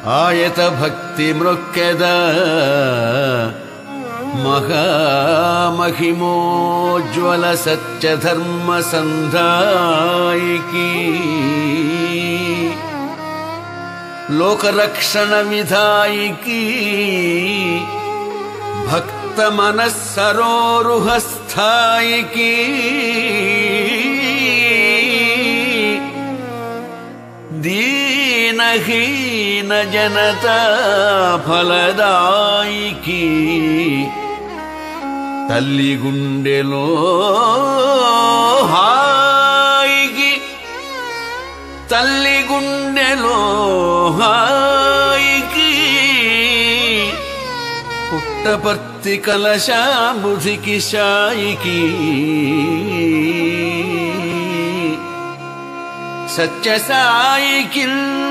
ఆయత భక్తి మృక్కెద మహామహిమోజ్వల సత్యధర్మ సంధాయికి లోకరక్షణ విధాయికి భక్త మనస్సరోరుహ స్థాయికి దీనహీన జనతా ఫలదాయికి తల్లి గుండెలో హాయికి తల్లి గుండెలో హాయికి పుట్టపర్తి కలశాంబుధికి సాయికి సత్య సాయికి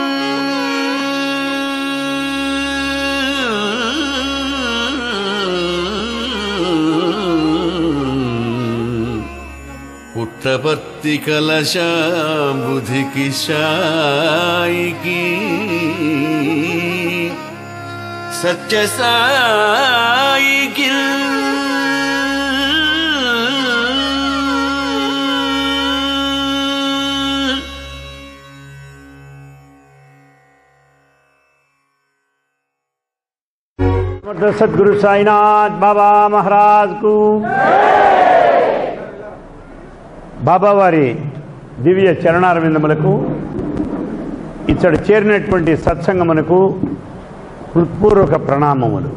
పుట్టపర్తి కలశాంబుధికి సాయికి సత్య సాయికి సమర్థ సద్గురు సాయినాథ్ బాబా మహారాజ్ కు బాబా వారి దివ్య చరణారవిందములకు ఇచ్చట చేరినటువంటి సత్సంగమునకు హృత్పూర్వక ప్రణామములు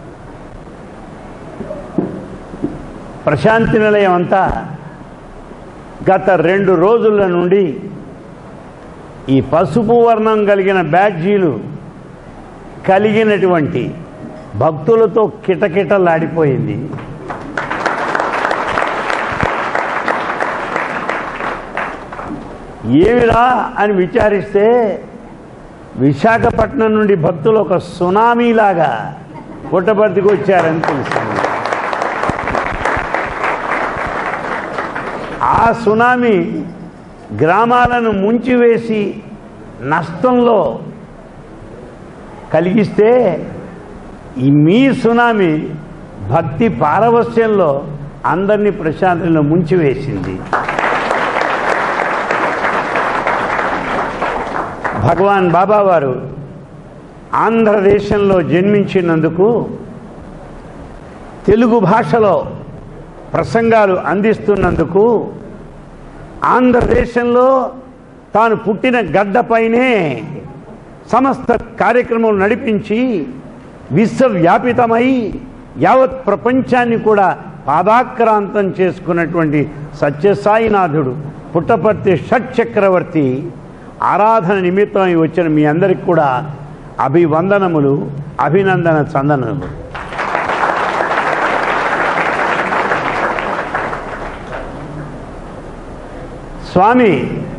ప్రశాంతి నిలయం అంతా గత రెండు రోజుల నుండి ఈ పసుపు వర్ణం కలిగిన బ్యాడ్జీలు కలిగినటువంటి భక్తులతో కిటకిటలాడిపోయింది ఏమిరా అని విచారిస్తే విశాఖపట్నం నుండి భక్తులు ఒక సునామీలాగా పుట్టపర్తికి వచ్చారని తెలిసింది ఆ సునామీ గ్రామాలను ముంచివేసి నష్టంలో కలిగిస్తే ఈ మీ సునామీ భక్తి పారవస్యంలో అందరినీ ప్రశాంతంలో ముంచివేసింది భగవాన్ బాబా వారు ఆంధ్రదేశంలో జన్మించినందుకు తెలుగు భాషలో ప్రసంగాలు అందిస్తున్నందుకు ఆంధ్రదేశంలో తాను పుట్టిన గడ్డపైనే సమస్త కార్యక్రమం నడిపించి విశ్వవ్యాపితమై యావత్ ప్రపంచాన్ని కూడా పాదాక్రాంతం చేసుకున్నటువంటి సత్యసాయినాథుడు పుట్టపర్తి షట్ చక్రవర్తి ఆరాధన నిమిత్తమై వచ్చిన మీ అందరికి కూడా అభివందనములు అభినందన చందనములు స్వామి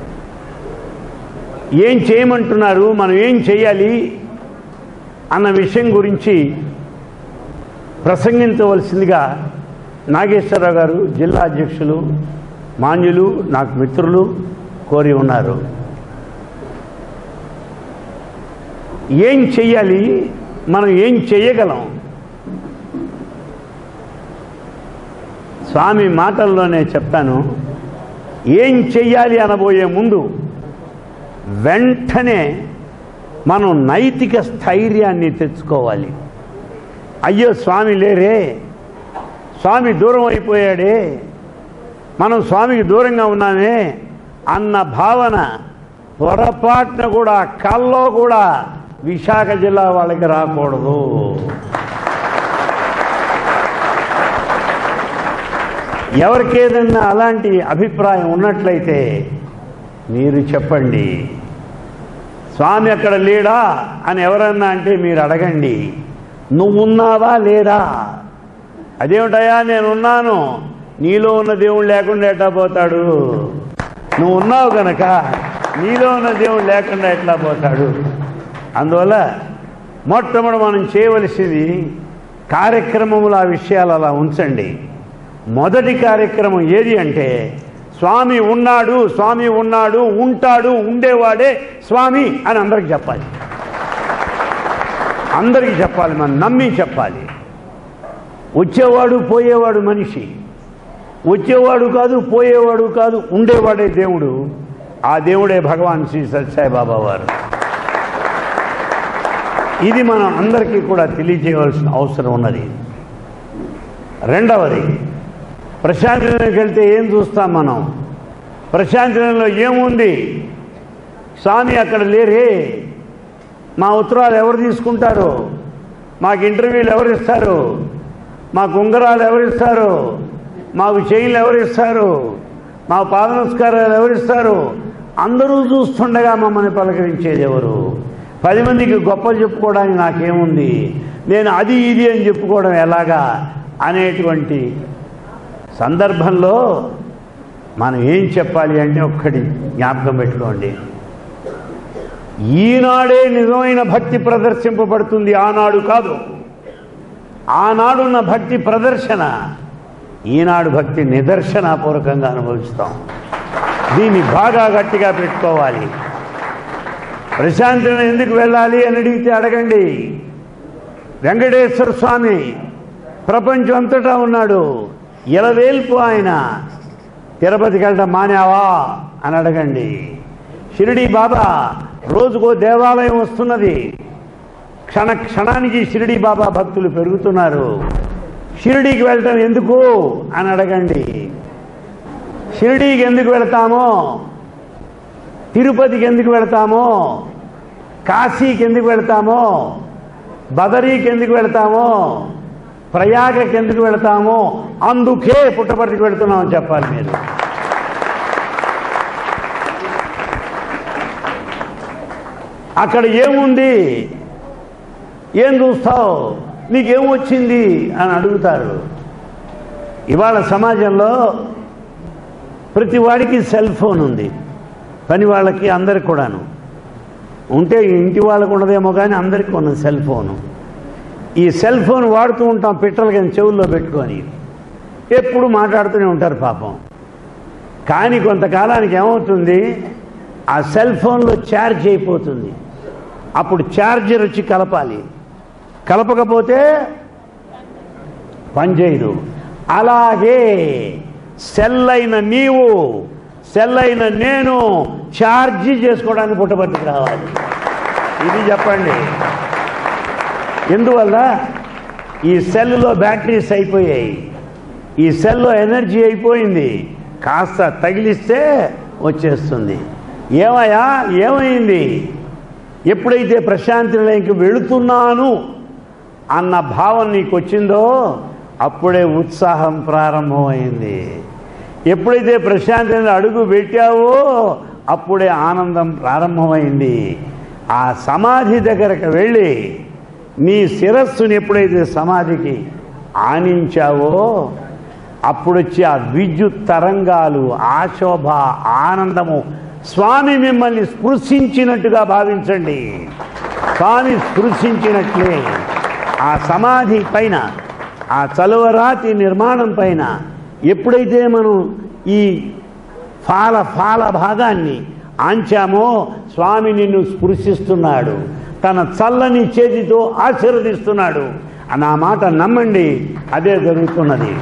ఏం చేయమంటున్నారు మనం ఏం చేయాలి అన్న విషయం గురించి ప్రసంగించవలసిందిగా నాగేశ్వరరావు గారు జిల్లా అధ్యక్షులు మాన్యులు నాకు మిత్రులు కోరి ఉన్నారు ఏం చెయ్యాలి మనం ఏం చెయ్యగలం స్వామి మాటల్లోనే చెప్తాను ఏం చెయ్యాలి అనబోయే ముందు వెంటనే మనం నైతిక స్థైర్యాన్ని తెచ్చుకోవాలి అయ్యో స్వామి లేరే స్వామి దూరం అయిపోయాడే మనం స్వామికి దూరంగా ఉన్నామే అన్న భావన పొరపాటున కూడా కల్లో కూడా విశాఖ జిల్లా వాళ్ళకి రాకూడదు ఎవరికి ఏదన్నా అలాంటి అభిప్రాయం ఉన్నట్లయితే మీరు చెప్పండి స్వామి అక్కడ లేడా అని ఎవరన్నా అంటే మీరు అడగండి నువ్వున్నావా లేదా అదేమిటయా నేనున్నాను నీలో ఉన్న దేవుడు లేకుండా ఎట్లా పోతాడు నువ్వు ఉన్నావు గనక నీలో ఉన్న దేవుడు లేకుండా ఎట్లా పోతాడు అందువల్ల మొట్టమొదటి మనం చేయవలసింది కార్యక్రమములు ఆ విషయాలు అలా ఉంచండి మొదటి కార్యక్రమం ఏది అంటే స్వామి ఉన్నాడు స్వామి ఉన్నాడు ఉంటాడు ఉండేవాడే స్వామి అని అందరికి చెప్పాలి అందరికీ చెప్పాలి మనం నమ్మి చెప్పాలి వచ్చేవాడు పోయేవాడు మనిషి వచ్చేవాడు కాదు పోయేవాడు కాదు ఉండేవాడే దేవుడు ఆ దేవుడే భగవాన్ శ్రీ సత్యసాయిబాబా వారు ఇది మనం అందరికీ కూడా తెలియజేయవలసిన అవసరం ఉన్నది రెండవది ప్రశాంతిలోకి వెళ్తే ఏం చూస్తాం మనం ప్రశాంతిలో ఏముంది స్వామి అక్కడ లేరే మా ఉత్తరాలు ఎవరు తీసుకుంటారు మాకు ఇంటర్వ్యూలు ఎవరు ఇస్తారు మాకు ఉంగరాలు ఎవరు ఇస్తారు మాకు చైన్లు ఎవరు ఇస్తారు మా పాద నమస్కారాలు ఎవరు ఇస్తారు అందరూ చూస్తుండగా మమ్మల్ని పలకరించేది ఎవరు పది మందికి గొప్పలు చెప్పుకోవడానికి నాకేముంది నేను అది ఇది అని చెప్పుకోవడం ఎలాగా అనేటువంటి సందర్భంలో మనం ఏం చెప్పాలి అంటే ఒక్కటి జ్ఞాపకం పెట్టుకోండి ఈనాడే నిజమైన భక్తి ప్రదర్శింపబడుతుంది ఆనాడు కాదు ఆనాడున్న భక్తి ప్రదర్శన ఈనాడు భక్తి నిదర్శనపూర్వకంగా అనుభవిస్తాం దీన్ని బాగా గట్టిగా పెట్టుకోవాలి ప్రశాంతిని ఎందుకు వెళ్ళాలి అని అడిగితే అడగండి వెంకటేశ్వర స్వామి ప్రపంచం అంతటా ఉన్నాడు ఇలవేల్పు ఆయన తిరుపతికి వెళ్ళడం మానేవా అని అడగండి షిరిడి బాబా రోజుకో దేవాలయం వస్తున్నది క్షణ క్షణానికి షిరిడి బాబా భక్తులు పెరుగుతున్నారు షిరిడీకి వెళ్ళటం ఎందుకు అని అడగండి షిరిడీకి ఎందుకు వెళ్తామో తిరుపతికి ఎందుకు వెళ్తామో కాశీకి ఎందుకు వెళ్తామో బదరీకి ఎందుకు వెళ్తామో ప్రయాగకి ఎందుకు వెళ్తామో అందుకే పుట్టపర్తికి వెళ్తున్నామని చెప్పాలి మీరు అక్కడ ఏముంది ఏం చూస్తావు నీకేం వచ్చింది అని అడుగుతారు ఇవాళ సమాజంలో ప్రతి వాడికి సెల్ ఫోన్ ఉంది పని వాళ్ళకి అందరికి కూడాను ఉంటే ఇంటి వాళ్ళకు ఉన్నదేమో కానీ అందరికీ ఉన్నది సెల్ ఫోను ఈ సెల్ ఫోన్ వాడుతూ ఉంటాం పిట్టలు కానీ చెవుల్లో పెట్టుకొని ఎప్పుడు మాట్లాడుతూనే ఉంటారు పాపం కానీ కొంతకాలానికి ఏమవుతుంది ఆ సెల్ ఫోన్లో ఛార్జ్ అయిపోతుంది అప్పుడు ఛార్జర్ వచ్చి కలపాలి కలపకపోతే పనిచేయదు అలాగే సెల్ అయిన నీవు సెల్ అయిన నేను ఛార్జీ చేసుకోవడానికి పుట్టబట్టుకు రావాలి ఇది చెప్పండి ఎందువల్ల ఈ సెల్లో బ్యాటరీస్ అయిపోయాయి ఈ సెల్లో ఎనర్జీ అయిపోయింది కాస్త తగిలిస్తే వచ్చేస్తుంది ఏమయ్యా ఏమైంది ఎప్పుడైతే ప్రశాంతి నిలయంకి వెళుతున్నాను అన్న భావం నీకు వచ్చిందో అప్పుడే ఉత్సాహం ప్రారంభమైంది ఎప్పుడైతే ప్రశాంతి నిలయం అడుగు పెట్టావో అప్పుడే ఆనందం ప్రారంభమైంది ఆ సమాధి దగ్గరకు వెళ్ళి నీ శిరస్సుని ఎప్పుడైతే సమాధికి ఆనించావో అప్పుడొచ్చి ఆ విద్యుత్ తరంగాలు ఆశోభ ఆనందము స్వామి మిమ్మల్ని స్పృశించినట్టుగా భావించండి స్వామి స్పృశించినట్లే ఆ సమాధి పైన ఆ చలువరాతి నిర్మాణం పైన ఎప్పుడైతే మనం ఈ ఫాల ఫాల భాగాన్ని ఆంచామో స్వామి నిన్ను స్పృశిస్తున్నాడు తన చల్లని చేతితో ఆశీర్వదిస్తున్నాడు నా మాట నమ్మండి అదే జరుగుతున్నది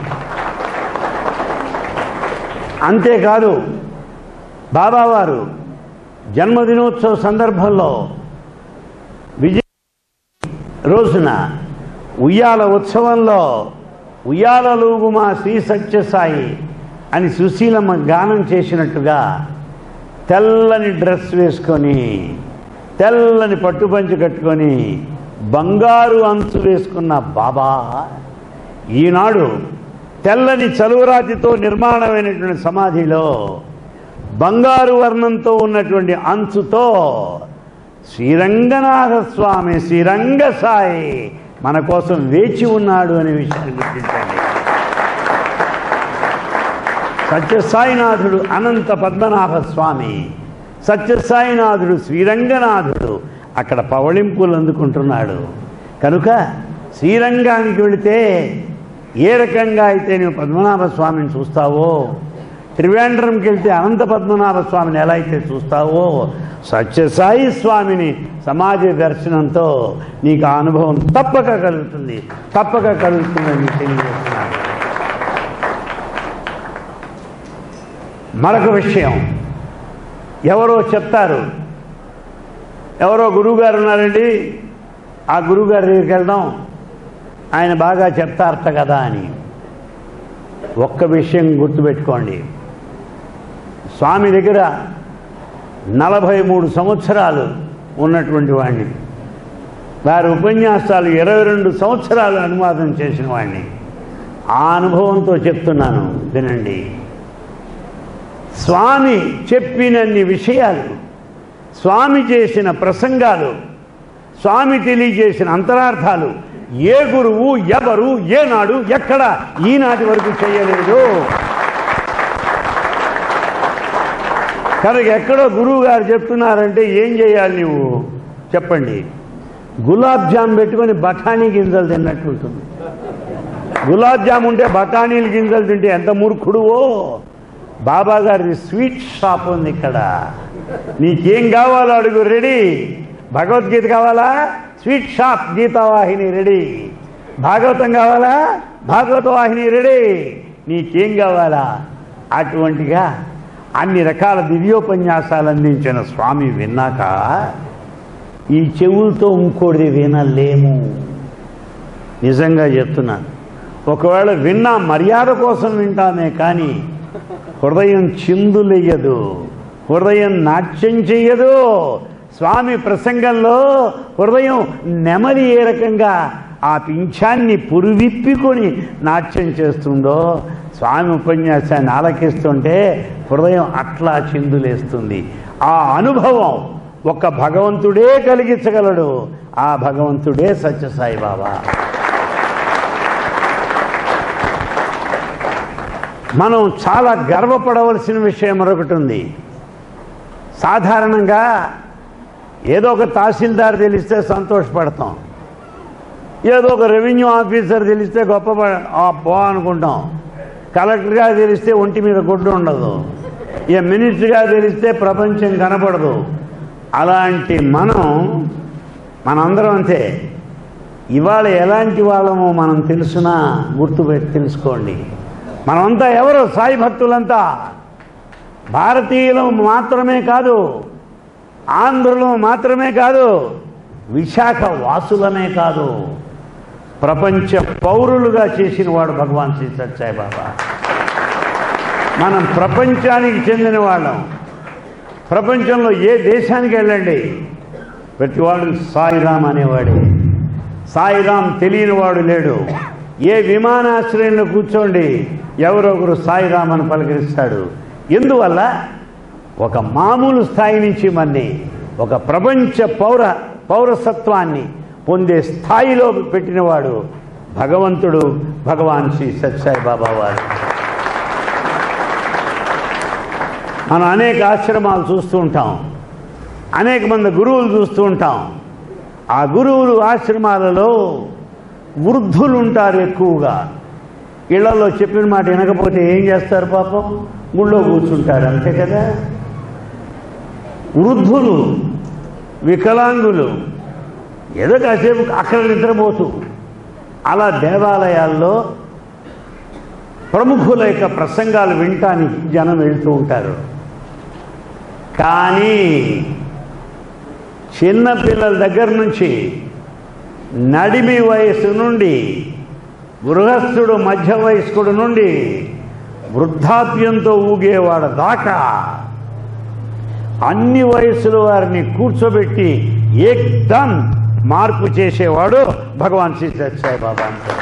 అంతేకాదు బాబావారు జన్మదినోత్సవ సందర్భంలో విజయ రోజున ఉయ్యాల ఉత్సవంలో ఉయ్యాలలుగు మా శ్రీ సత్యసాయి అని సుశీలమ్మ గానం చేసినట్టుగా తెల్లని డ్రెస్ వేసుకొని తెల్లని పట్టుపంచి కట్టుకొని బంగారు అంచు వేసుకున్న బాబా ఈనాడు తెల్లని చలువరాతితో నిర్మాణమైనటువంటి సమాధిలో బంగారు వర్ణంతో ఉన్నటువంటి అంచుతో శ్రీరంగనాథ స్వామి శ్రీరంగ సాయి మన కోసం వేచి ఉన్నాడు అనే విషయాన్ని గుర్తించండి సత్యసాయినాథుడు అనంత పద్మనాభ స్వామి సత్యసాయినాథుడు శ్రీరంగనాథుడు అక్కడ పవళింపులు అందుకుంటున్నాడు కనుక శ్రీరంగానికి వెళితే ఏ రకంగా అయితే నువ్వు పద్మనాభ స్వామిని చూస్తావో త్రివేంద్రంకి వెళ్తే అనంత పద్మనాభ స్వామిని ఎలా అయితే చూస్తావో సత్యసాయి స్వామిని సమాజ దర్శనంతో నీకు ఆ అనుభవం తప్పక కలుగుతుంది తప్పక కలుగుతుందని తెలియజేస్తున్నాను మరొక విషయం ఎవరో చెప్తారు ఎవరో గురువుగారు ఉన్నారండి ఆ గురువుగారి దగ్గరికి వెళ్దాం ఆయన బాగా చెప్తారట కదా అని ఒక్క విషయం గుర్తుపెట్టుకోండి స్వామి దగ్గర నలభై మూడు సంవత్సరాలు ఉన్నటువంటి వాడిని వారి ఉపన్యాసాలు ఇరవై రెండు సంవత్సరాలు అనువాదం చేసిన వాడిని ఆ అనుభవంతో చెప్తున్నాను వినండి స్వామి చెప్పినన్ని విషయాలు స్వామి చేసిన ప్రసంగాలు స్వామి తెలియజేసిన అంతరార్థాలు ఏ గురువు ఎవరు ఏనాడు ఎక్కడ ఈనాటి వరకు చేయలేదు కనుక ఎక్కడో గురువు గారు చెప్తున్నారంటే ఏం చేయాలి నువ్వు చెప్పండి గులాబ్ జామ్ పెట్టుకొని బఠానీ గింజలు తిన్నట్టు ఉంటుంది గులాబ్ జామ్ ఉంటే బఠానీల గింజలు తింటే ఎంత మూర్ఖుడువో బాబా గారి స్వీట్ షాప్ ఉంది ఇక్కడ నీకేం కావాలో అడుగు రెడీ భగవద్గీత కావాలా sweet shop Gitavahini ready Bhagavatam కావాలా భాగవత వాహిని రెడీ నీకేం కావాలా అటువంటిగా అన్ని రకాల దివ్యోపన్యాసాలు అందించిన స్వామి విన్నాక ఈ చెవులతో ఇంకోటిది వినలేము నిజంగా చెప్తున్నాను ఒకవేళ విన్నా మర్యాద కోసం వింటామే కానీ హృదయం చిందులెయ్యదు హృదయం నాట్యం చెయ్యదు స్వామి ప్రసంగంలో హృదయం నెమలి ఏ రకంగా ఆ పింఛాన్ని పురువిప్పికొని నాట్యం చేస్తుందో స్వామి ఉపన్యాసాన్ని ఆలకిస్తుంటే హృదయం అట్లా చిందులేస్తుంది ఆ అనుభవం ఒక భగవంతుడే కలిగించగలడు ఆ భగవంతుడే సత్యసాయి బాబా మనం చాలా గర్వపడవలసిన విషయం మరొకటి ఉంది సాధారణంగా ఏదో ఒక తహసీల్దార్ తెలిస్తే సంతోషపడతాం ఏదో ఒక రెవెన్యూ ఆఫీసర్ తెలిస్తే గొప్ప పో అనుకుంటాం కలెక్టర్గా తెలిస్తే ఒంటి మీద గుడ్డు ఉండదు ఇక మినిస్టర్గా తెలిస్తే ప్రపంచం కనపడదు అలాంటి మనం మనందరం అంతే ఇవాళ ఎలాంటి వాళ్ళమో మనం తెలుసునా గుర్తుపెట్టి తెలుసుకోండి మనమంతా ఎవరు సాయి భక్తులంతా భారతీయులు మాత్రమే కాదు ఆంధ్రులు మాత్రమే కాదు విశాఖ వాసులమే కాదు ప్రపంచ పౌరులుగా చేసిన వాడు భగవాన్ శ్రీ సత్యాయి బాబా మనం ప్రపంచానికి చెందిన వాళ్ళం ప్రపంచంలో ఏ దేశానికి వెళ్ళండి ప్రతివాడు సాయిరామ్ అనేవాడే సాయిరామ్ తెలియని వాడు లేడు ఏ విమానాశ్రయంలో కూర్చోండి ఎవరో ఒకరు సాయిరామ్ అని పలకరిస్తాడు ఎందువల్ల ఒక మామూలు స్థాయి నుంచి మన్ని ఒక ప్రపంచ పౌర పౌరసత్వాన్ని పొందే స్థాయిలో పెట్టినవాడు భగవంతుడు భగవాన్ శ్రీ సత్సాయి బాబా వారు మనం అనేక ఆశ్రమాలు చూస్తూ ఉంటాం అనేక మంది గురువులు చూస్తూ ఉంటాం ఆ గురువులు ఆశ్రమాలలో వృద్ధులు ఉంటారు ఎక్కువగా ఇళ్లలో చెప్పిన మాట వినకపోతే ఏం చేస్తారు పాపం గుళ్ళో కూర్చుంటారు అంతే కదా వృద్ధులు వికలాంగులు ఏదో కాసేపు అక్కడ నిద్రపోతూ అలా దేవాలయాల్లో ప్రముఖుల యొక్క ప్రసంగాలు వినటానికి జనం వెళ్తూ ఉంటారు కానీ చిన్నపిల్లల దగ్గర నుంచి నడిమి వయసు నుండి గృహస్థుడు మధ్య వయస్కుడు నుండి వృద్ధాప్యంతో ఊగేవాడు దాకా అన్ని వయసుల వారిని కూర్చోబెట్టి ఏకదం మార్పు చేసేవాడు భగవాన్ శ్రీ సత్యసాయి బాబా అంటారు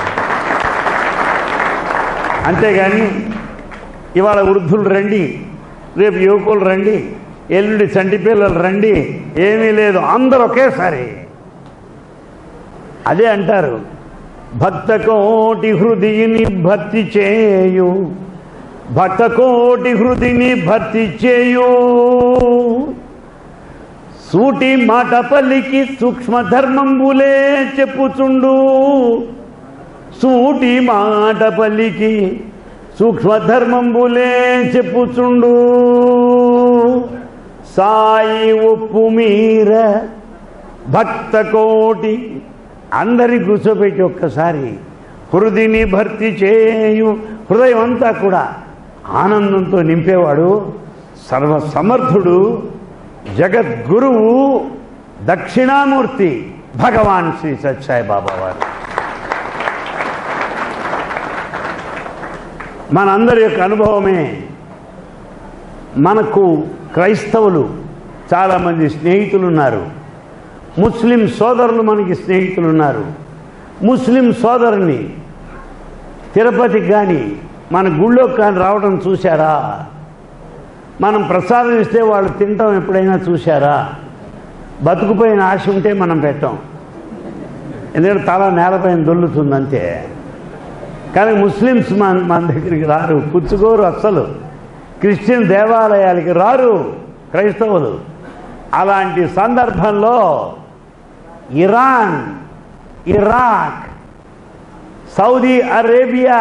అంతేగాని ఇవాళ వృద్ధులు రండి రేపు యువకులు రండి ఎల్లుండి చంటి పిల్లలు రండి ఏమీ లేదు అందరూ ఒకేసారి అదే అంటారు భక్త కోటి హృదిని భక్తి చేయు భక్త కోటి హృదిని భక్తి చేయు సూటి మాట పల్లికి సూక్ష్మ ధర్మంబులే చెప్పుచుండు సూటి మాట పల్లికి సూక్ష్మధర్మంబులే చెప్పుచుండు సాయి ఒప్పు మీర భక్త కోటి అందరి కూర్చోబెట్టి ఒక్కసారి హృదిని భర్తీ చేయు హృదయం అంతా కూడా ఆనందంతో నింపేవాడు సర్వసమర్థుడు జగద్గురువు దక్షిణామూర్తి భగవాన్ శ్రీ సత్యాయి బాబా వారు మనందరి యొక్క అనుభవమే మనకు క్రైస్తవులు చాలామంది స్నేహితులు ఉన్నారు ముస్లిం సోదరులు మనకి స్నేహితులు ఉన్నారు ముస్లిం సోదరుని తిరుపతికి కానీ మన గుళ్ళోకి కానీ రావడం చూశారా మనం ప్రసాదం ఇస్తే వాళ్ళు తినటం ఎప్పుడైనా చూశారా బతుకుపోయిన ఆశ ఉంటే మనం పెట్టాం ఎందుకంటే తల నేలపైన దొల్లుతుంది అంతే కానీ ముస్లిమ్స్ మన మన దగ్గరికి రారు పుచ్చుకోరు అస్సలు క్రిస్టియన్ దేవాలయాలకి రారు క్రైస్తవులు అలాంటి సందర్భంలో ఇరాన్ ఇరాక్ సౌదీ అరేబియా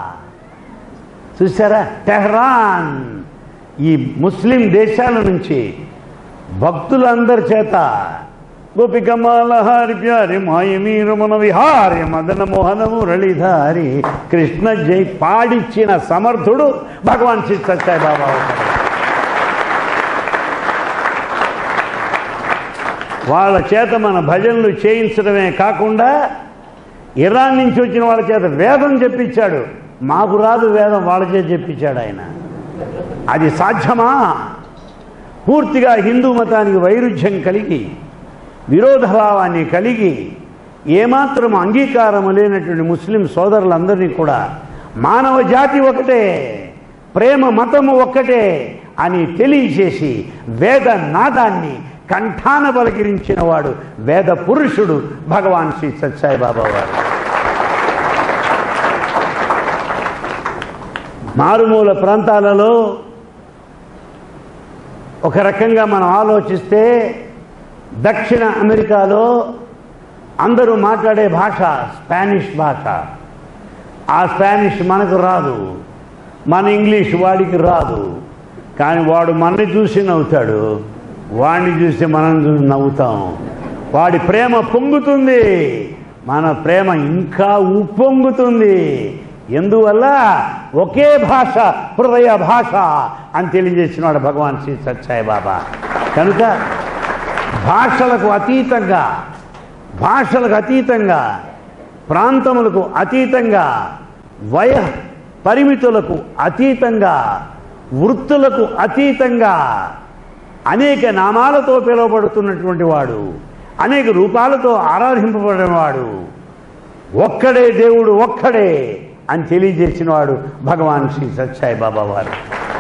చూసారా టెహ్రాన్ ఈ ముస్లిం దేశాల నుంచి భక్తులందరి చేత గోపికమాలహారి ప్యారి మాయమీరు మన విహారి మదన మోహన మురళిధారి కృష్ణ జై పాడిచ్చిన సమర్థుడు భగవాన్ శ్రీ సత్యాయి బాబా అవుతాడు. వాళ్ళ చేత మన భజనలు చేయించడమే కాకుండా ఇరాన్ నుంచి వచ్చిన వాళ్ళ చేత వేదం చెప్పించాడు మాకు రాదు వేదం వాళ్ళ చేత చెప్పించాడు ఆయన అది సాధ్యమా పూర్తిగా హిందూ మతానికి వైరుధ్యం కలిగి విరోధభావాన్ని కలిగి ఏమాత్రం అంగీకారం లేనటువంటి ముస్లిం సోదరులందరినీ కూడా మానవ జాతి ఒకటే ప్రేమ మతము ఒక్కటే అని తెలియచేసి వేద నాదాన్ని కంఠాన పలకరించిన వాడు వేద పురుషుడు భగవాన్ శ్రీ సత్సాయి బాబా వారు మారుమూల ప్రాంతాలలో ఒక రకంగా మనం ఆలోచిస్తే దక్షిణ అమెరికాలో అందరూ మాట్లాడే భాష స్పానిష్ భాష ఆ స్పానిష్ మనకు రాదు మన ఇంగ్లీష్ వాడికి రాదు కానీ వాడు మనని చూసి నవ్వుతాడు వాడిని చూసి మనం చూసి నవ్వుతాం వాడి ప్రేమ పొంగుతుంది మన ప్రేమ ఇంకా ఉప్పొంగుతుంది ఎందువల్ల ఒకే భాష హృదయ భాష అని తెలియజేసినాడు భగవాన్ శ్రీ సత్సాయి బాబా కనుక భాషలకు అతీతంగా భాషలకు అతీతంగా ప్రాంతములకు అతీతంగా వయ పరిమితులకు అతీతంగా వృత్తులకు అతీతంగా అనేక నామాలతో పిలువబడుతున్నటువంటి వాడు అనేక రూపాలతో ఆరాధింపబడిన వాడు ఒక్కడే దేవుడు ఒక్కడే అని తెలియజేసిన వాడు భగవాన్ శ్రీ సత్యాయి బాబా వారు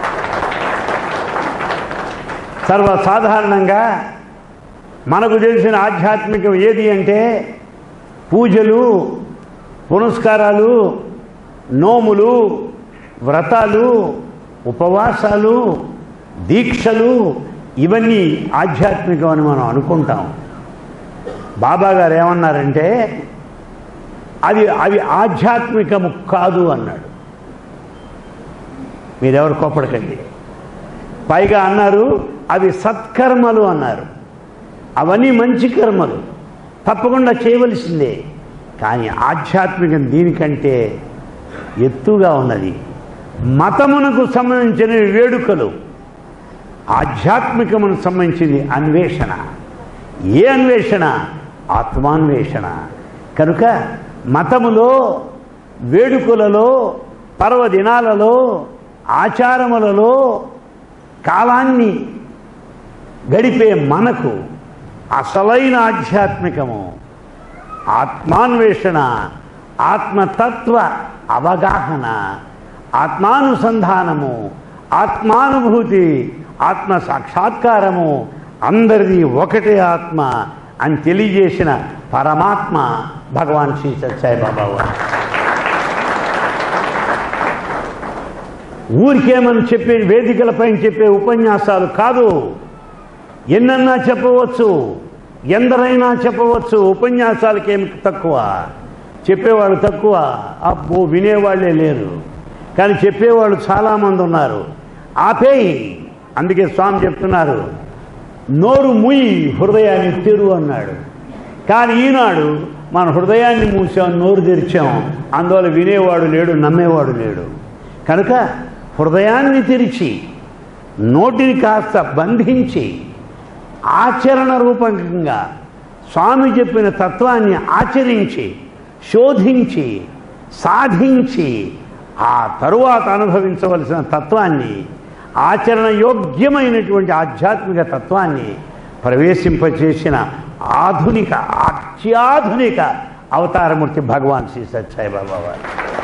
సర్వసాధారణంగా మనకు తెలిసిన ఆధ్యాత్మికం ఏది అంటే పూజలు పునస్కారాలు నోములు వ్రతాలు ఉపవాసాలు దీక్షలు ఇవన్నీ ఆధ్యాత్మికం అని మనం అనుకుంటాం బాబా గారు ఏమన్నారంటే అది అవి ఆధ్యాత్మికము కాదు అన్నాడు మీరెవరు కోపడకండి పైగా అన్నారు అవి సత్కర్మలు అన్నారు అవన్నీ మంచి కర్మలు తప్పకుండా చేయవలసిందే కానీ ఆధ్యాత్మికం దీనికంటే ఎత్తుగా ఉన్నది మతమునకు సంబంధించిన వేడుకలు ఆధ్యాత్మికమునకు సంబంధించింది అన్వేషణ ఏ అన్వేషణ ఆత్మాన్వేషణ కనుక మతములో వేడుకలలో పర్వదినాలలో ఆచారములలో కాలాన్ని గడిపే మనకు అసలైన ఆధ్యాత్మికము ఆత్మాన్వేషణ ఆత్మతత్వ అవగాహన ఆత్మానుసంధానము ఆత్మానుభూతి ఆత్మ సాక్షాత్కారము అందరిది ఒకటే ఆత్మ అని తెలియజేసిన పరమాత్మ భగవాన్ శ్రీ సత్యాయి బాబా వారు ఊరికేమని చెప్పే వేదికలపైన చెప్పే ఉపన్యాసాలు కాదు ఎన్నన్నా చెప్పవచ్చు ఎందరైనా చెప్పవచ్చు ఉపన్యాసాలకి ఏమి తక్కువ చెప్పేవాళ్ళు తక్కువ అబ్బో వినేవాళ్లే లేరు కానీ చెప్పేవాళ్ళు చాలామంది ఉన్నారు ఆపేయి అందుకే స్వామి చెప్తున్నారు నోరు ముయ్యి హృదయాన్ని తెరు అన్నాడు కానీ ఈనాడు మన హృదయాన్ని మూసాం నోరు తెరిచాం అందువల్ల వినేవాడు లేడు నమ్మేవాడు లేడు కనుక హృదయాన్ని తెరిచి నోటిని కాస్త బంధించి ఆచరణ రూపకంగా స్వామి చెప్పిన తత్వాన్ని ఆచరించి శోధించి సాధించి ఆ తరువాత అనుభవించవలసిన తత్వాన్ని ఆచరణ యోగ్యమైనటువంటి ఆధ్యాత్మిక తత్వాన్ని ప్రవేశింపచేసిన ఆధునిక అత్యాధునిక అవతారమూర్తి భగవాన్ శ్రీ సత్యాయి బాబా వారు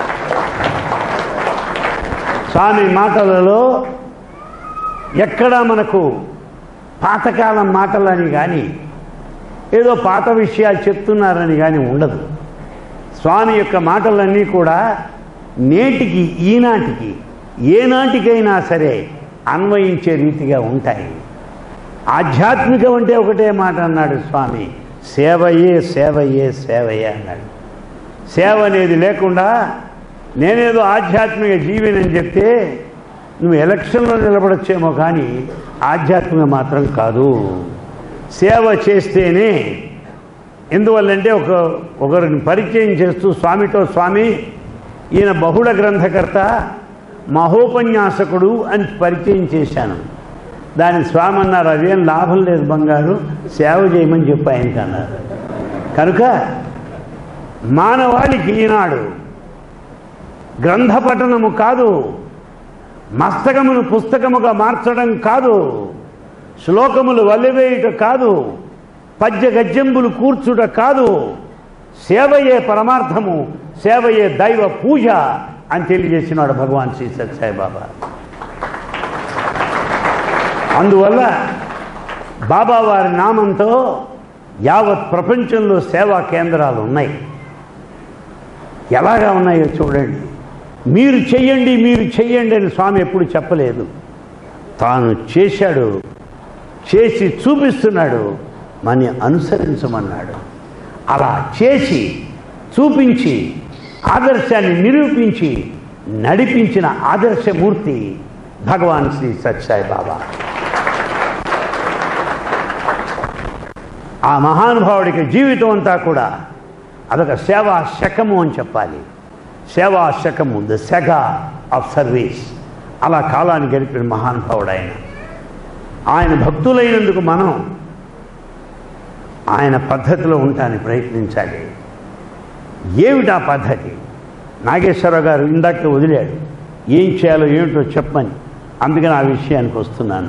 స్వామి మాటలలో ఎక్కడా మనకు పాతకాలం మాటలని కానీ ఏదో పాత విషయాలు చెప్తున్నారని కానీ ఉండదు స్వామి యొక్క మాటలన్నీ కూడా నేటికి ఈనాటికి ఏనాటికైనా సరే అన్వయించే రీతిగా ఉంటాయి ఆధ్యాత్మికం అంటే ఒకటే మాట అన్నాడు స్వామి సేవయే సేవయే సేవయే అన్నాడు సేవ అనేది లేకుండా నేనేదో ఆధ్యాత్మిక జీవినని చెప్తే నువ్వు ఎలక్షన్లో నిలబడచ్చేమో కానీ ఆధ్యాత్మిక మాత్రం కాదు సేవ చేస్తేనే ఎందువల్లంటే ఒక ఒకరిని పరిచయం చేస్తూ స్వామితో స్వామి ఈయన బహుళ గ్రంథకర్త మహోపన్యాసకుడు అని పరిచయం చేశాను దానికి స్వామి అన్నారు అదేం లాభం లేదు బంగారు సేవ చేయమని చెప్పి ఆయనకి అన్నారు కనుక మానవాళికి ఈనాడు గ్రంథ పఠనము కాదు మస్తకమును పుస్తకముగా మార్చడం కాదు శ్లోకములు వల్లివేయుట కాదు పద్య గజ్జంబులు కూర్చుట కాదు సేవయే పరమార్థము సేవయే దైవ పూజ అని తెలియజేసినాడు భగవాన్ శ్రీ సత్యసాయి బాబా అందువల్ల బాబా వారి నామంతో యావత్ ప్రపంచంలో సేవా కేంద్రాలు ఉన్నాయి ఎలాగా ఉన్నాయో చూడండి మీరు చెయ్యండి మీరు చెయ్యండి అని స్వామి ఎప్పుడు చెప్పలేదు తాను చేశాడు చేసి చూపిస్తున్నాడు మన అనుసరించమన్నాడు అలా చేసి చూపించి ఆదర్శాన్ని నిరూపించి నడిపించిన ఆదర్శమూర్తి భగవాన్ శ్రీ సత్యసాయి బాబా ఆ మహానుభావుడికి జీవితం అంతా కూడా అదొక సేవా శకము అని చెప్పాలి సేవా శకము ద సెగ ఆఫ్ సర్వీస్ అలా కాలాన్ని గడిపిన మహానుభావుడు ఆయన ఆయన భక్తులైనందుకు మనం ఆయన పద్ధతిలో ఉండటానికి ప్రయత్నించాలి ఏమిటా పద్ధతి నాగేశ్వరరావు గారు ఇందాకే వదిలాడు ఏం చేయాలో ఏమిటో చెప్పని అందుకని ఆ విషయానికి వస్తున్నాను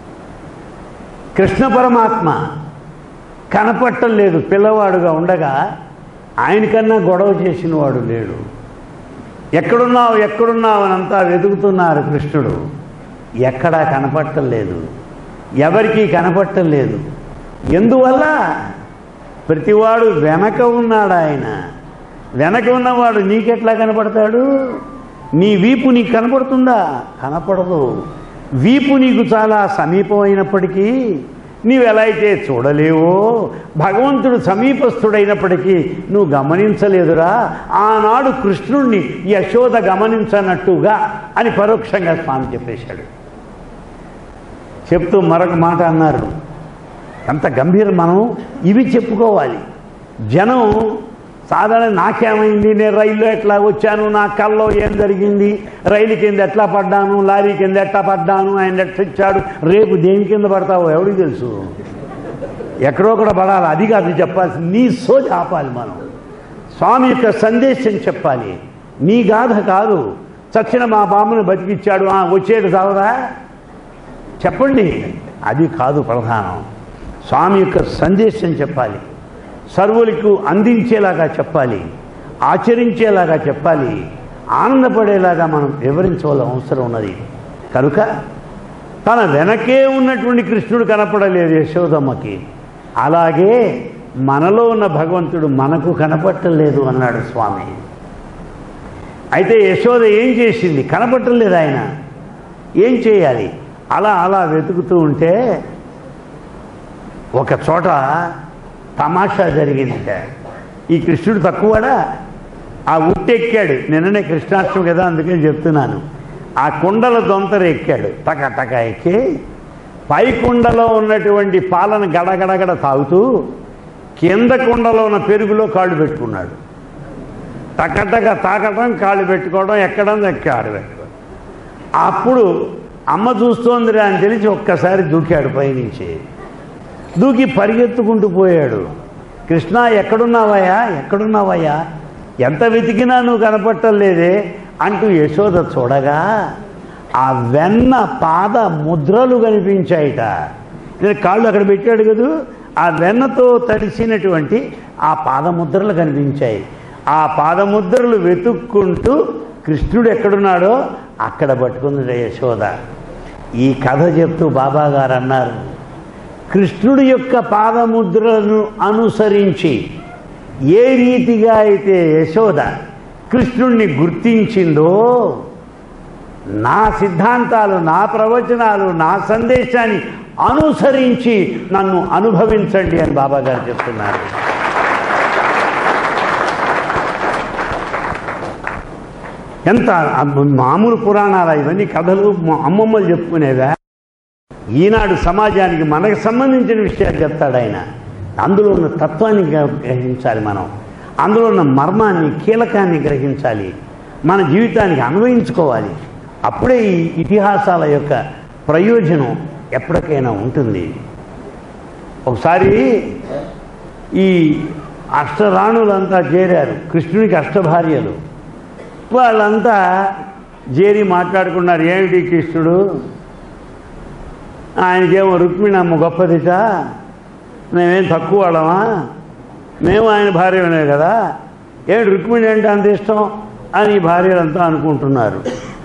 కృష్ణ పరమాత్మ కనపట్టం లేదు పిల్లవాడుగా ఉండగా ఆయనకన్నా గొడవ చేసిన వాడు లేడు ఎక్కడున్నావు ఎక్కడున్నావు అని అంతా వెతుకుతున్నారు కృష్ణుడు ఎక్కడా కనపట్టం లేదు ఎవరికీ కనపట్టం లేదు ఎందువల్ల ప్రతివాడు వెనక ఉన్నాడు ఆయన వెనక ఉన్నవాడు నీకెట్లా కనపడతాడు నీ వీపు నీకు కనపడుతుందా కనపడదు వీపు నీకు చాలా సమీపమైనప్పటికీ నీవు ఎలా అయితే చూడలేవో భగవంతుడు సమీపస్థుడైనప్పటికీ నువ్వు గమనించలేదురా ఆనాడు కృష్ణుణ్ణి యశోద గమనించనట్టుగా అని పరోక్షంగా స్వామి చెప్పేశాడు చెప్తూ మరొక మాట అన్నారు ఎంత గంభీరం మనం ఇవి చెప్పుకోవాలి జనం సాధారణ నాకేమైంది నేను రైల్లో ఎట్లా వచ్చాను నా కల్లో ఏం జరిగింది రైలు కింద ఎట్లా పడ్డాను లారీ కింద ఎట్లా పడ్డాను ఆయన ఎట్లా ఇచ్చాడు రేపు దేని కింద పడతావో ఎవడికి తెలుసు ఎక్కడో కూడా పడాలి అది కాదు చెప్పాల్సి నీ సోది ఆపాలి మనం స్వామి యొక్క సందేశం చెప్పాలి నీ గాథ కాదు చచ్చిన మా బామ్మను బతికిచ్చాడు ఆ, వచ్చేడు చావదా చెప్పండి అది కాదు ప్రధానం స్వామి యొక్క సందేశం చెప్పాలి సర్వులకు అందించేలాగా చెప్పాలి ఆచరించేలాగా చెప్పాలి ఆనందపడేలాగా మనం వివరించవలసిన అవసరం ఉన్నది కనుక తన వెనకే ఉన్నటువంటి కృష్ణుడు కనపడలేదు యశోదమ్మకి అలాగే మనలో ఉన్న భగవంతుడు మనకు కనపట్టలేదు అన్నాడు స్వామి అయితే యశోద ఏం చేసింది కనపట్టలేదు ఆయన ఏం చేయాలి అలా అలా వెతుకుతూ ఉంటే ఒక చోట తమాషా జరిగింది ఈ కృష్ణుడు తక్కువడా ఆ ఉట్టెక్కాడు నిన్ననే కృష్ణాష్టమి కదా అందుకని చెప్తున్నాను ఆ కుండల దొంతర ఎక్కాడు టక టక ఎక్కి పై కుండలో ఉన్నటువంటి పాలను గడగడగడ తాగుతూ కింద కుండలో ఉన్న పెరుగులో కాళ్ళు పెట్టుకున్నాడు టకటక తాకటం కాళ్ళు పెట్టుకోవడం ఎక్కడం కాళ్ళు పెట్టుకోవడం అప్పుడు అమ్మ చూస్తోందిరా అని తెలిసి ఒక్కసారి దూకాడు పైనుంచి దూకి పరిగెత్తుకుంటూ పోయాడు కృష్ణ ఎక్కడున్నావయ్యా ఎక్కడున్నావయ్యా ఎంత వెతికినా నువ్వు కనపట్టం లేదే అంటూ యశోద చూడగా ఆ వెన్న పాద ముద్రలు కనిపించాయిట నేను కాళ్ళు అక్కడ పెట్టాడు కదూ ఆ వెన్నతో తడిసినటువంటి ఆ పాదముద్రలు కనిపించాయి ఆ పాదముద్రలు వెతుక్కుంటూ కృష్ణుడు ఎక్కడున్నాడో అక్కడ పట్టుకుంది యశోద ఈ కథ చెప్తూ బాబా గారు అన్నారు కృష్ణుడి యొక్క పాదముద్రలను అనుసరించి ఏ రీతిగా అయితే యశోద కృష్ణుణ్ణి గుర్తించిందో నా సిద్ధాంతాలు నా ప్రవచనాలు నా సందేశాన్ని అనుసరించి నన్ను అనుభవించండి అని బాబా గారు చెప్తున్నారు ఎంత మామూలు పురాణాలు ఇవన్నీ కథలు మా అమ్మమ్మలు చెప్పుకునేవా ఈనాడు సమాజానికి మనకు సంబంధించిన విషయాలు చెప్తాడు ఆయన అందులో ఉన్న తత్వాన్ని గ్ర- గ్రహించాలి మనం అందులో ఉన్న మర్మాన్ని కీలకాన్ని గ్రహించాలి మన జీవితానికి అన్వయించుకోవాలి అప్పుడే ఈ ఇతిహాసాల యొక్క ప్రయోజనం ఎప్పటికైనా ఉంటుంది ఒకసారి ఈ అష్టరాణులంతా చేరారు కృష్ణునికి అష్టభార్యలు వాళ్ళంతా చేరి మాట్లాడుకున్నారు ఏమిటి కృష్ణుడు ఆయనకేమో రుక్మిణమ్మ గొప్పదిట మేమేం తక్కువ వాళ్ళమా మేము ఆయన భార్యనే కదా ఏమిటి రుక్మిణి అంటే అంత ఇష్టం అని ఈ భార్యలంతా అనుకుంటున్నారు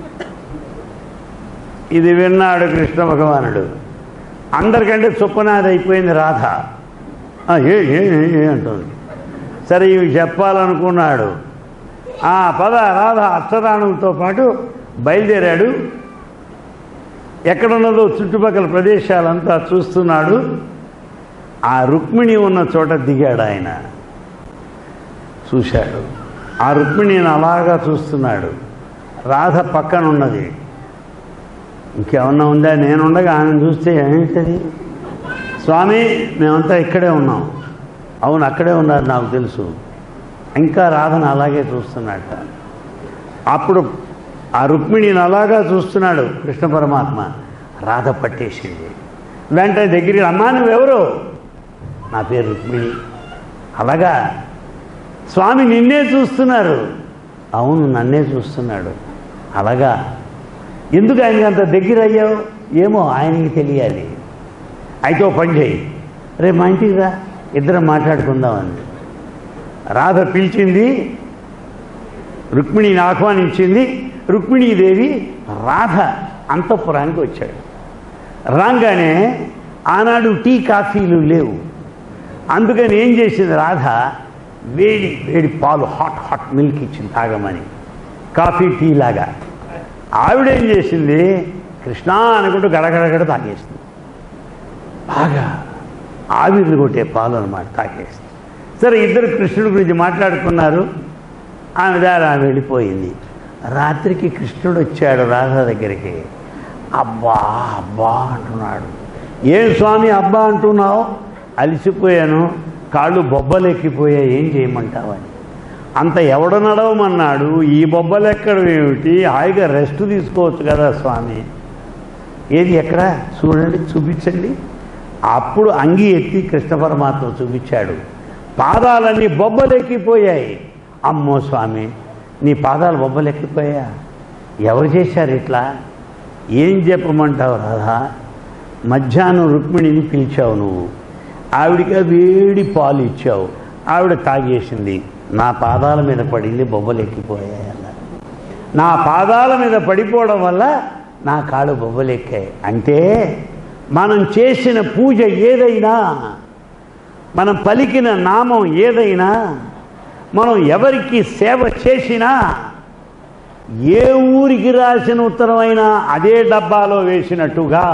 ఇది విన్నాడు కృష్ణ భగవానుడు అందరికంటే చొప్పునాది అయిపోయింది రాధ ఆ, ఏ ఏ ఏ, ఏ అంటుంది సరే ఇవి చెప్పాలనుకున్నాడు ఆ పద రాధ అక్షరాణులతో పాటు బయలుదేరాడు ఎక్కడున్నదో చుట్టుపక్కల ప్రదేశాలంతా చూస్తున్నాడు ఆ రుక్మిణి ఉన్న చోట దిగాడు ఆయన చూశాడు ఆ రుక్మిణిని అలాగా చూస్తున్నాడు రాధ పక్కన ఉన్నది ఇంకేమన్నా ఉందా నేనుండగా ఆయన చూస్తే ఏమిటది స్వామి మేమంతా ఇక్కడే ఉన్నాం అవును అక్కడే ఉన్నారు నాకు తెలుసు ఇంకా రాధను అలాగే చూస్తున్నట్ట అప్పుడు ఆ రుక్మిణిని అలాగా చూస్తున్నాడు కృష్ణ పరమాత్మ రాధ పట్టేసింది వెంటనే దగ్గరికి అమ్మా నువ్వెవరు నా పేరు రుక్మిణి అలాగా స్వామి నిన్నే చూస్తున్నారు అవును నన్నే చూస్తున్నాడు అలాగా ఎందుకు ఆయనకి అంత దగ్గర అయ్యావు ఏమో ఆయనకి తెలియాలి అయితే ఓ పని చేయి రేపు మా ఇంటికి రా ఇద్దరం మాట్లాడుకుందామని రాధ పిలిచింది రుక్మిణిని ఆహ్వానించింది రుక్మిణీదేవి రాధ అంతఃపురానికి వచ్చాడు రాగానే ఆనాడు టీ కాఫీలు లేవు అందుకని ఏం చేసింది రాధ వేడి వేడి పాలు హాట్ హాట్ మిల్క్ ఇచ్చింది తాగమని కాఫీ టీ లాగా ఆవిడేం చేసింది కృష్ణ అనుకుంటూ గడగడగడ తాగేసింది బాగా ఆవిర్లు కొట్టే పాలు అనమాట తాగేసింది సరే ఇద్దరు కృష్ణుడి గురించి మాట్లాడుకున్నారు ఆమె దారి ఆమె వెళ్ళిపోయింది రాత్రికి కృష్ణుడు వచ్చాడు రాధ దగ్గరికి అబ్బా అబ్బా అంటున్నాడు ఏం స్వామి అబ్బా అంటున్నావు అలిసిపోయాను కాళ్ళు బొబ్బలెక్కిపోయాయి ఏం చేయమంటావని అంత ఎవడు నడవమన్నాడు ఈ బొబ్బలు ఎక్కడం ఏమిటి హాయిగా రెస్ట్ తీసుకోవచ్చు కదా స్వామి ఏది ఎక్కడ చూడండి చూపించండి అప్పుడు అంగి ఎత్తి కృష్ణ పరమాత్మ చూపించాడు పాదాలన్నీ బొబ్బలెక్కిపోయాయి అమ్మో స్వామి నీ పాదాలు బొబ్బలెక్కిపోయా ఎవరు చేశారు ఇట్లా ఏం చెప్పమంటావు రాధా మధ్యాహ్నం రుక్మిణిని పిలిచావు నువ్వు ఆవిడికి వేడి పాలు ఇచ్చావు ఆవిడ తాగేసింది నా పాదాల మీద పడింది బొబ్బలెక్కిపోయాయి అన్నారు నా పాదాల మీద పడిపోవడం వల్ల నా కాళ్ళు బొబ్బలెక్కాయి అంటే మనం చేసిన పూజ ఏదైనా మనం పలికిన నామం ఏదైనా మనం ఎవరికి సేవ చేసినా ఏ ఊరికి రాసిన ఉత్తరమైనా అదే డబ్బాలో వేసినట్టుగా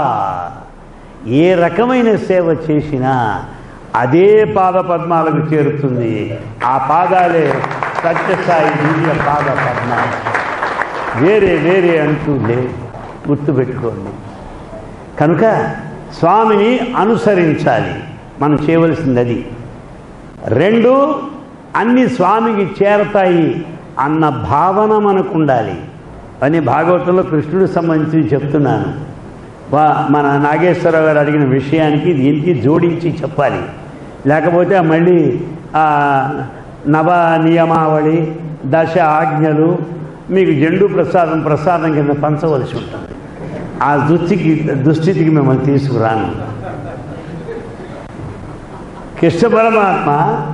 ఏ రకమైన సేవ చేసినా అదే పాద పద్మాలకు చేరుతుంది ఆ పాదాలే సత్యసాయి దివ్య పాద పద్మ వేరే వేరే అంటూ లే గుర్తుపెట్టుకోండి కనుక స్వామిని అనుసరించాలి మనం చేయవలసింది అది రెండు అన్ని స్వామికి చేరతాయి అన్న భావన మనకు ఉండాలి అని భాగవతంలో కృష్ణుడికి సంబంధించి చెప్తున్నాను వా మన నాగేశ్వరరావు గారు అడిగిన విషయానికి దీనికి జోడించి చెప్పాలి లేకపోతే మళ్ళీ ఆ నవ నియమావళి దశ ఆజ్ఞలు మీకు జండు ప్రసాదం ప్రసాదం కింద పంచవలసి ఉంటుంది ఆ దుస్థితికి దుస్థితికి మిమ్మల్ని తీసుకురాను కృష్ణ పరమాత్మ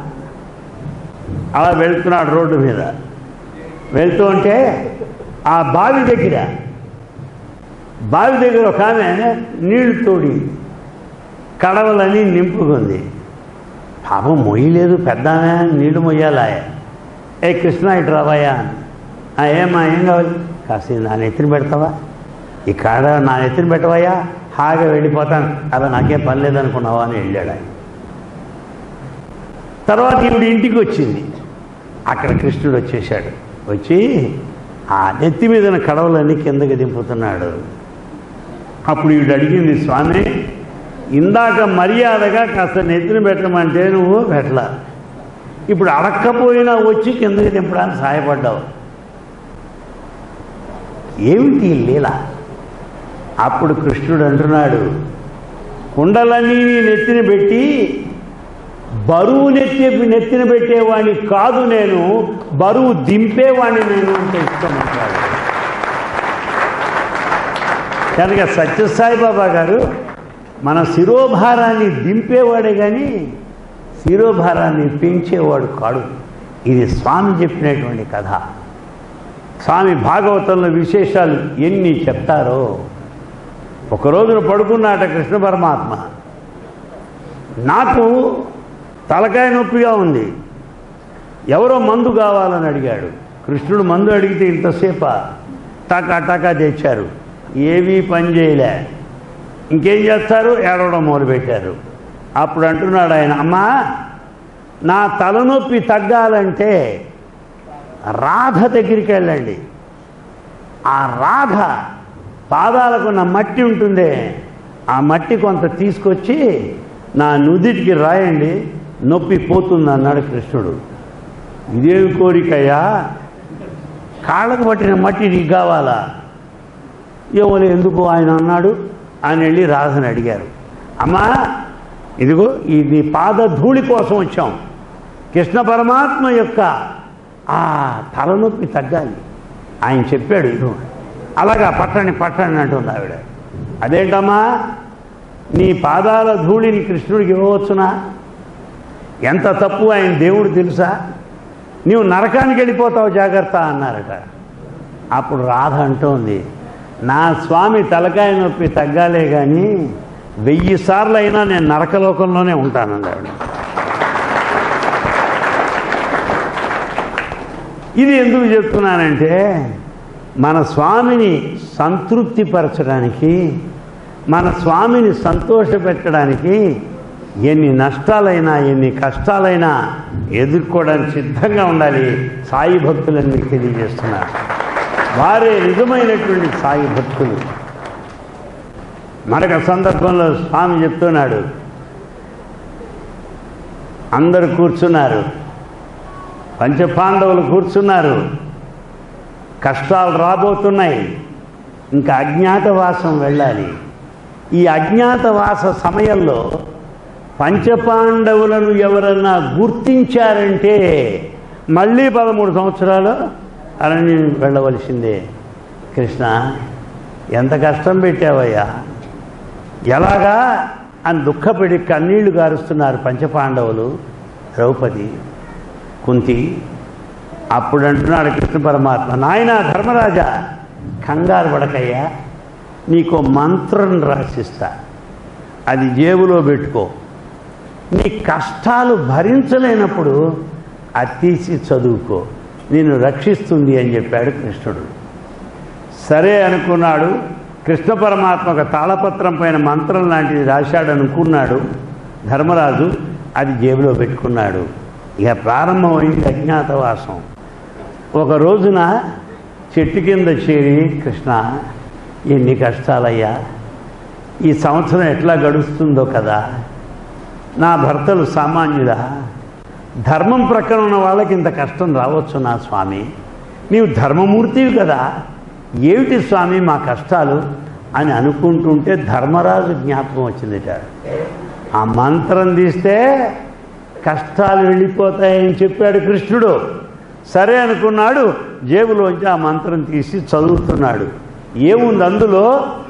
అలా వెళ్తున్నాడు రోడ్డు మీద వెళ్తూ ఉంటే ఆ బావి దగ్గర బావి దగ్గర ఒక ఆమె నీళ్లు తోడి కడవలని నింపుకుంది పాపం మొయ్యలేదు పెద్ద ఆమె నీళ్లు మొయ్యాలా ఏ కృష్ణ ఇటు రావాయా "ఆ, ఏమ్మా ఏం కావాలి కాస్త నా నెత్తిన పెడతావా ఈ కాడ నా నెత్తిన పెట్టవయ్యా హాగా వెళ్ళిపోతాను అలా నాకేం పని లేదనుకున్నావా అని వెళ్ళాడు ఆయన తర్వాత ఈవిడ ఇంటికి వచ్చింది అక్కడ కృష్ణుడు వచ్చేసాడు వచ్చి ఆ నెత్తి మీద ఉన్న కడవలన్నీ కిందకి దింపుతున్నాడు అప్పుడు ఈవిడ అడిగింది స్వామి ఇందాక మర్యాదగా కాస్త నెత్తిన పెట్టమంటే నువ్వు పెట్టలా ఇప్పుడు అడక్కపోయినా వచ్చి కిందకి దింపడానికి సహాయపడ్డావు ఏమిటి ఈ లీల అప్పుడు కృష్ణుడు అంటున్నాడు కుండలన్నీ నీ నెత్తిన పెట్టి బరువు నెత్తి నెత్తిన పెట్టేవాడిని కాదు నేను బరువు దింపేవాడిని నేను అంటే ఇష్టమంటాడు కనుక సత్యసాయి బాబా గారు మన శిరోభారాన్ని దింపేవాడే కానీ శిరోభారాన్ని పెంచేవాడు కాడు ఇది స్వామి చెప్పినటువంటి కథ స్వామి భాగవతంలో విశేషాలు ఎన్ని చెప్తారో ఒక రోజున పడుకున్నాట కృష్ణ పరమాత్మ నాకు తలకాయ నొప్పిగా ఉంది ఎవరో మందు కావాలని అడిగాడు కృష్ణుడు మందు అడిగితే ఇంతసేప టకా టకా తెచ్చారు ఏవీ పని చేయలే ఇంకేం చేస్తారు ఏడవడం మొదలుపెట్టారు అప్పుడు అంటున్నాడు ఆయన అమ్మా నా తలనొప్పి తగ్గాలంటే రాధ దగ్గరికి వెళ్ళండి ఆ రాధ పాదాలకు నా మట్టి ఉంటుందే ఆ మట్టి కొంత తీసుకొచ్చి నా నుదిటికి రాయండి నొప్పి పోతుంది అన్నాడు కృష్ణుడు ఇదేమి కోరికయ్యా కాళ్ళకు పట్టిన మట్టి నీకు కావాలా ఏమో ఎందుకు ఆయన అన్నాడు ఆయన వెళ్ళి రాధని అడిగారు అమ్మా ఇదిగో ఈ నీ పాద ధూళి కోసం వచ్చాం కృష్ణ పరమాత్మ యొక్క ఆ తలనొప్పి తగ్గాలి ఆయన చెప్పాడు ఇదిగో అలాగా పట్టండి పట్టండి అంటుంది ఆవిడ అదేంటమ్మా నీ పాదాల ధూళిని కృష్ణుడికి ఇవ్వవచ్చునా ఎంత తప్పు ఆయన దేవుడు తెలుసా నీవు నరకానికి వెళ్ళిపోతావు జాగ్రత్త అన్నారట అప్పుడు రాధ అంటోంది నా స్వామి తలకాయ నొప్పి తగ్గాలే కానీ వెయ్యి సార్లు అయినా నేను నరకలోకంలోనే ఉంటానండి ఆవిడ ఇది ఎందుకు చెప్తున్నానంటే మన స్వామిని సంతృప్తిపరచడానికి మన స్వామిని సంతోషపెట్టడానికి ఎన్ని నష్టాలైనా ఎన్ని కష్టాలైనా ఎదుర్కోవడానికి సిద్ధంగా ఉండాలి సాయి భక్తులని మీకు తెలియజేస్తున్నారు వారే నిజమైనటువంటి సాయి భక్తులు మరొక సందర్భంలో స్వామి చెప్తున్నాడు అందరూ కూర్చున్నారు పంచపాండవులు కూర్చున్నారు కష్టాలు రాబోతున్నాయి ఇంకా అజ్ఞాతవాసం వెళ్ళాలి ఈ అజ్ఞాతవాస సమయంలో పంచపాండవులను ఎవరన్నా గుర్తించారంటే మళ్ళీ పదమూడు సంవత్సరాలు అరణ్యం వెళ్ళవలసిందే కృష్ణ ఎంత కష్టం పెట్టావయ్యా ఎలాగా అని దుఃఖపడి కన్నీళ్లు గారుస్తున్నారు పంచపాండవులు ద్రౌపది కుంతి అప్పుడు అంటున్నాడు కృష్ణ పరమాత్మ నాయన ధర్మరాజా కంగారు పడకయ్యా నీకు మంత్రం రాసిస్తా అది జేబులో పెట్టుకో నీ కష్టాలు భరించలేనప్పుడు అది తీసి చదువుకో నేను రక్షిస్తుంది అని చెప్పాడు కృష్ణుడు సరే అనుకున్నాడు కృష్ణ పరమాత్మ ఒక తాళపత్రం పైన మంత్రం లాంటిది రాశాడు అనుకున్నాడు ధర్మరాజు అది జేబులో పెట్టుకున్నాడు ఇక ప్రారంభమైంది అజ్ఞాతవాసం ఒక రోజున చెట్టు కింద చేరి కృష్ణ ఎన్ని కష్టాలయ్యా ఈ సంవత్సరం ఎట్లా గడుస్తుందో కదా నా భర్తలు సామాన్యుడా ధర్మం ప్రక్కన ఉన్న వాళ్ళకి ఇంత కష్టం రావచ్చు నా స్వామి నీవు ధర్మమూర్తివి కదా ఏమిటి స్వామి మా కష్టాలు అని అనుకుంటుంటే ధర్మరాజు జ్ఞాపకం వచ్చిందిట ఆ మంత్రం తీస్తే కష్టాలు వెళ్ళిపోతాయని చెప్పాడు కృష్ణుడు సరే అనుకున్నాడు జేబులోంచి ఆ మంత్రం తీసి చదువుతున్నాడు ఏముంది అందులో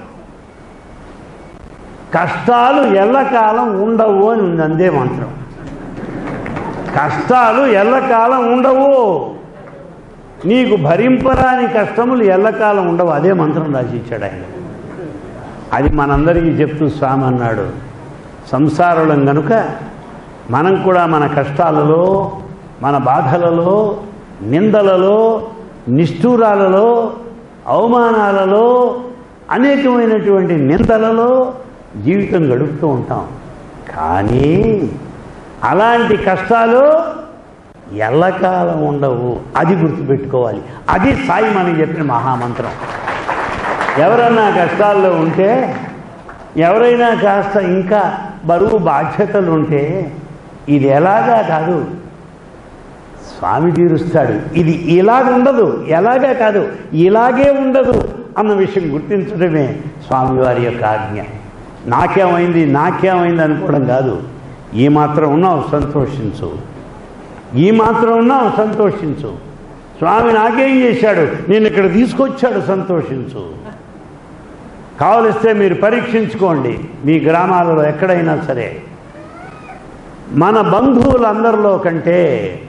కష్టాలు ఎల్లకాలం ఉండవు అని ఉంది అందే మంత్రం కష్టాలు ఎల్లకాలం ఉండవు నీకు భరింపరాని కష్టములు ఎల్లకాలం ఉండవు అదే మంత్రం రాసిచ్చాడు ఆయన అది మనందరికీ చెప్తూ స్వామి అన్నాడు సంసారులం గనుక మనం కూడా మన కష్టాలలో మన బాధలలో నిందలలో నిష్ఠూరాలలో అవమానాలలో అనేకమైనటువంటి నిందలలో జీవితం గడుపుతూ ఉంటాం కానీ అలాంటి కష్టాలు ఎల్లకాలం ఉండవు అది గుర్తుపెట్టుకోవాలి అది సాయి మనకి చెప్పిన మహామంత్రం ఎవరన్నా కష్టాల్లో ఉంటే ఎవరైనా కాస్త ఇంకా బరువు బాధ్యతలు ఉంటే ఇది ఎలాగా కాదు స్వామి తీరుస్తాడు ఇది ఇలాగ ఉండదు ఎలాగా కాదు ఇలాగే ఉండదు అన్న విషయం గుర్తించడమే స్వామివారి యొక్క ఆజ్ఞ నాకేమైంది నాకేమైంది అనుకోవడం కాదు ఈ మాత్రం ఉన్నావు సంతోషించు ఈ మాత్రం ఉన్నావు సంతోషించు స్వామి నాకేం చేశాడు నేను ఇక్కడ తీసుకొచ్చాడు సంతోషించు కావలిస్తే మీరు పరీక్షించుకోండి మీ గ్రామాలలో ఎక్కడైనా సరే మన బంధువులందరిలో కంటే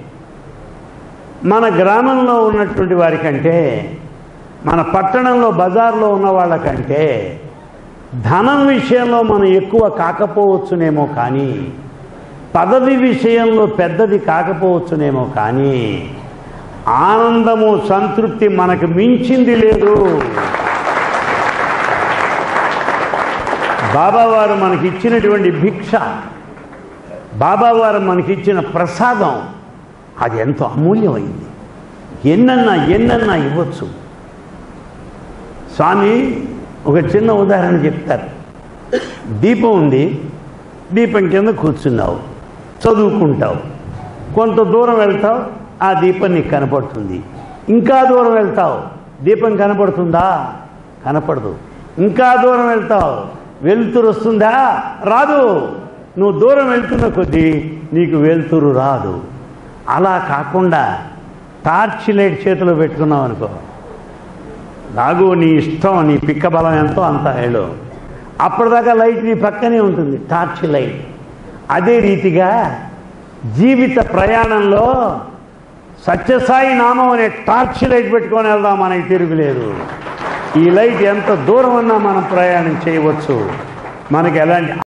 మన గ్రామంలో ఉన్నటువంటి వారి కంటే మన పట్టణంలో బజార్లో ఉన్న వాళ్ళకంటే ధనం విషయంలో మనం ఎక్కువ కాకపోవచ్చునేమో కానీ పదవి విషయంలో పెద్దది కాకపోవచ్చునేమో కానీ ఆనందము సంతృప్తి మనకు మించింది లేదు బాబావారు మనకి ఇచ్చినటువంటి భిక్ష బాబావారు మనకిచ్చిన ప్రసాదం అది ఎంతో అమూల్యమైంది ఎన్నన్నా ఎన్నన్నా ఇవ్వచ్చు స్వామి ఒక చిన్న ఉదాహరణ చెప్తారు దీపం ఉంది దీపం కింద కూర్చున్నావు చదువుకుంటావు కొంత దూరం వెళ్తావు ఆ దీపం నీకు కనపడుతుంది ఇంకా దూరం వెళ్తావు దీపం కనపడుతుందా కనపడదు ఇంకా దూరం వెళ్తావు వెలుతురు వస్తుందా రాదు నువ్వు దూరం వెళ్తున్న కొద్దీ నీకు వెలుతురు రాదు అలా కాకుండా టార్చ్ లైట్ చేతిలో పెట్టుకున్నావు అనుకో నాగు నీ ఇష్టం నీ పిక్క బలం ఎంతో అంత హేళో అప్పటిదాకా లైట్ నీ పక్కనే ఉంటుంది టార్చ్ లైట్ అదే రీతిగా జీవిత ప్రయాణంలో సత్యసాయి నామం అనే టార్చ్ లైట్ పెట్టుకొని వెళ్దాం మనకి తిరుగులేదు ఈ లైట్ ఎంత దూరం ఉన్నా మనం ప్రయాణం చేయవచ్చు మనకి ఎలాంటి